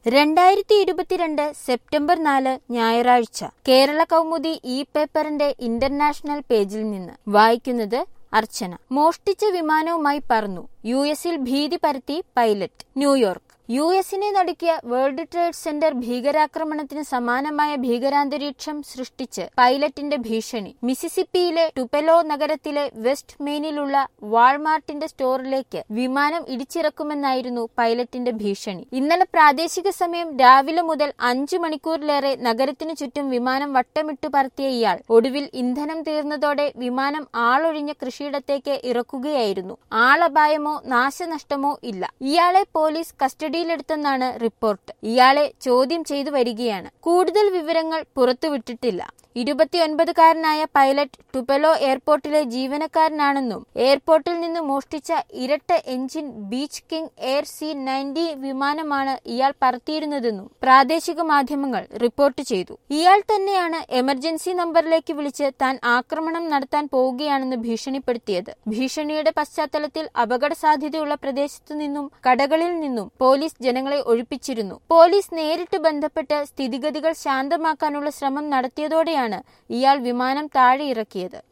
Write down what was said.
രണ്ടായിരത്തി ഇരുപത്തിരണ്ട് സെപ്റ്റംബർ നാല് ഞായറാഴ്ച കേരള കൗമുദി ഇ പേപ്പറിന്റെ ഇന്റർനാഷണൽ പേജിൽ നിന്ന് വായിക്കുന്നത് അർച്ചന മോഷ്ടിച്ച വിമാനവുമായി പറന്നു യു എസിൽ ഭീതി പരത്തി പൈലറ്റ് ന്യൂയോർക്ക് യു എസിനെ നടുക്കിയ വേൾഡ് ട്രേഡ് സെന്റർ ഭീകരാക്രമണത്തിന് സമാനമായ ഭീകരാന്തരീക്ഷം സൃഷ്ടിച്ച് പൈലറ്റിന്റെ ഭീഷണി മിസിസിപ്പിയിലെ ടുപെലോ നഗരത്തിലെ വെസ്റ്റ് മെയിനിലുള്ള വാൾമാർട്ടിന്റെ സ്റ്റോറിലേക്ക് വിമാനം ഇടിച്ചിറക്കുമെന്നായിരുന്നു പൈലറ്റിന്റെ ഭീഷണി ഇന്നലെ പ്രാദേശിക സമയം രാവിലെ മുതൽ അഞ്ചു മണിക്കൂറിലേറെ നഗരത്തിനു ചുറ്റും വിമാനം വട്ടമിട്ടു പറത്തിയ ഇയാൾ ഒടുവിൽ ഇന്ധനം തീർന്നതോടെ വിമാനം ആളൊഴിഞ്ഞ കൃഷിയിടത്തേക്ക് ഇറക്കുകയായിരുന്നു ആളപായമോ നാശനഷ്ടമോ ഇല്ല ഇയാളെ പോലീസ് കസ്റ്റഡിയിലെടുത്തെന്നാണ് റിപ്പോർട്ട് ഇയാളെ ചോദ്യം ചെയ്തു വരികയാണ് കൂടുതൽ വിവരങ്ങൾ പുറത്തുവിട്ടിട്ടില്ല ഇരുപത്തിയൊൻപതുകാരനായ പൈലറ്റ് ടുപെലോ എയർപോർട്ടിലെ ജീവനക്കാരനാണെന്നും എയർപോർട്ടിൽ നിന്ന് മോഷ്ടിച്ച ഇരട്ട engine Beech King Air C ninety വിമാനമാണ് ഇയാൾ പറത്തിയിരുന്നതെന്നും പ്രാദേശിക മാധ്യമങ്ങൾ റിപ്പോർട്ട് ചെയ്തു ഇയാൾ തന്നെയാണ് എമർജൻസി നമ്പറിലേക്ക് വിളിച്ച് താൻ ആക്രമണം നടത്താൻ പോവുകയാണെന്ന് ഭീഷണിപ്പെടുത്തിയത് ഭീഷണിയുടെ പശ്ചാത്തലത്തിൽ അപകട സാധ്യതയുള്ള പ്രദേശത്തു നിന്നും കടകളിൽ നിന്നും പോലീസ് ജനങ്ങളെ ഒഴിപ്പിച്ചിരുന്നു പോലീസ് നേരിട്ട് ബന്ധപ്പെട്ട് സ്ഥിതിഗതികൾ ശാന്തമാക്കാനുള്ള ശ്രമം നടത്തിയതോടെയാണ് ഇയാൾ വിമാനം താഴെ ഇറക്കിയത്